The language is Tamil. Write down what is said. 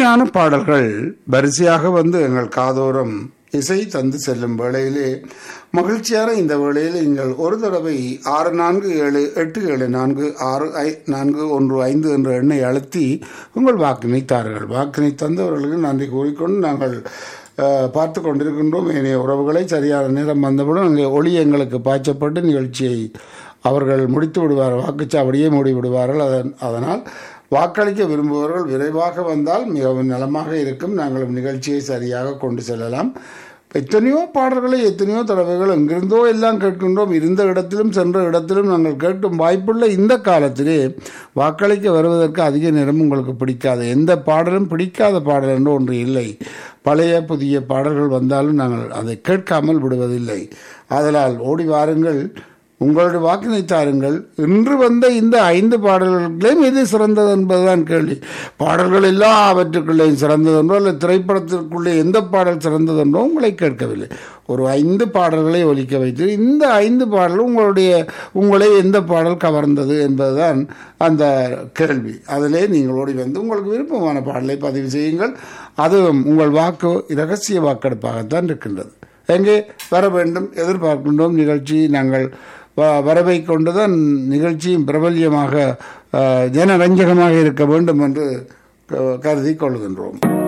இனிமையான பாடல்கள் வரிசையாக வந்து எங்கள் காதோரம் இசை தந்து செல்லும் வேளையிலே மகிழ்ச்சியான இந்த வேளையில் நீங்கள் ஒரு தடவை ஆறு நான்கு ஏழு எட்டு ஏழு நான்கு ஆறு ஐ நான்கு ஒன்று ஐந்து என்ற எண்ணை அழுத்தி உங்கள் வாக்கினை தாருங்கள் வாக்கினை தந்தவர்களுக்கு நன்றி கூறிக்கொண்டு நாங்கள் அஹ், பார்த்து கொண்டிருக்கின்றோம் ஏனைய உறவுகளை சரியான நேரம் வந்தவுடன் அங்கே ஒளி எங்களுக்கு பாய்ச்சப்பட்டு நிகழ்ச்சியை அவர்கள் முடித்து விடுவார் வாக்குச்சாவடியை மூடி விடுவார்கள் அதன் அதனால் வாக்களிக்க விரும்புபவர்கள் விரைவாக வந்தால் மிகவும் நலமாக இருக்கும் நாங்கள் நிகழ்ச்சியை சரியாக கொண்டு செல்லலாம் எத்தனையோ பாடல்களை எத்தனையோ தடவைகள் எங்கிருந்தோ எல்லாம் கேட்கின்றோம் இருந்த இடத்திலும் சென்ற இடத்திலும் நாங்கள் கேட்டும் வாய்ப்புள்ள இந்த காலத்திலே வாக்களிக்க வருவதற்கு அதிக நேரம் உங்களுக்கு பிடிக்காது எந்த பாடலும் பிடிக்காத பாடல் என்று ஒன்று இல்லை பழைய புதிய பாடல்கள் வந்தாலும் நாங்கள் அதை கேட்காமல் விடுவதில்லை ஆதலால் ஓடி வாருங்கள் உங்களுடைய வாக்கினை தாருங்கள் இன்று வந்த இந்த ஐந்து பாடல்களிலும் எது சிறந்தது என்பதுதான் கேள்வி பாடல்கள் எல்லாவற்றுக்குள்ளேயும் சிறந்ததென்றோ அல்லது திரைப்படத்திற்குள்ளே எந்த பாடல் சிறந்ததென்றோ உங்களை கேட்கவில்லை ஒரு ஐந்து பாடல்களை ஒலிக்க வைத்து இந்த ஐந்து பாடலும் உங்களுடைய உங்களை எந்த பாடல் கவர்ந்தது என்பதுதான் அந்த கேள்வி அதிலே நீங்கள் ஓடி வந்து உங்களுக்கு விருப்பமான பாடலை பதிவு செய்யுங்கள் அதுவும் உங்கள் வாக்கு இரகசிய வாக்கெடுப்பாகத்தான் இருக்கின்றது எங்கே வர வேண்டும் எதிர்பார்க்கின்றோம் நிகழ்ச்சி நாங்கள் வ- வரவை கொண்டுதான் நிகழ்ச்சியும் பிரபல்யமாக அஹ், ஜனரஞ்சகமாக இருக்க வேண்டும் என்று க- கருதி கொள்கின்றோம்